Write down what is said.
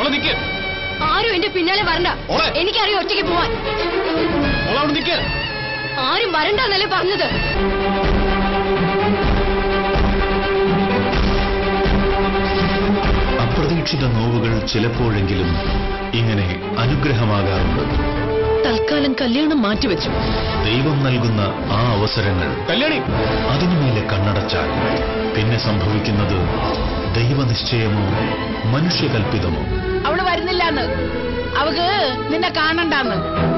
മോളെ നിക്ക് ആരും എന്റെ പിന്നാലെ വരണ്ട ഓളെ. എനിക്കറിയാം ഒറ്റയ്ക്ക് പോവാൻ മോളെ അവിടെ നിക്ക് ആരും വരണ്ടെന്നല്ലേ പറഞ്ഞത് അപ്രതീക്ഷിത നോവുകൾ ചിലപ്പോഴെങ്കിലും ഇങ്ങനെ അനുഗ്രഹമാകാറുണ്ട് തൽക്കാലം കല്യാണം മാറ്റിവെച്ചു ദൈവം നൽകുന്ന ആ അവസരങ്ങൾ കല്യാണി അതിനുമേലെ കണ്ണടച്ചാൽ പിന്നെ സംഭവിക്കുന്നത് ദൈവനിശ്ചയമോ മനുഷ്യകൽപ്പിതമോ അവള് വരുന്നില്ലാന്ന് അവക്ക് നിന്നെ കാണണ്ടാന്ന്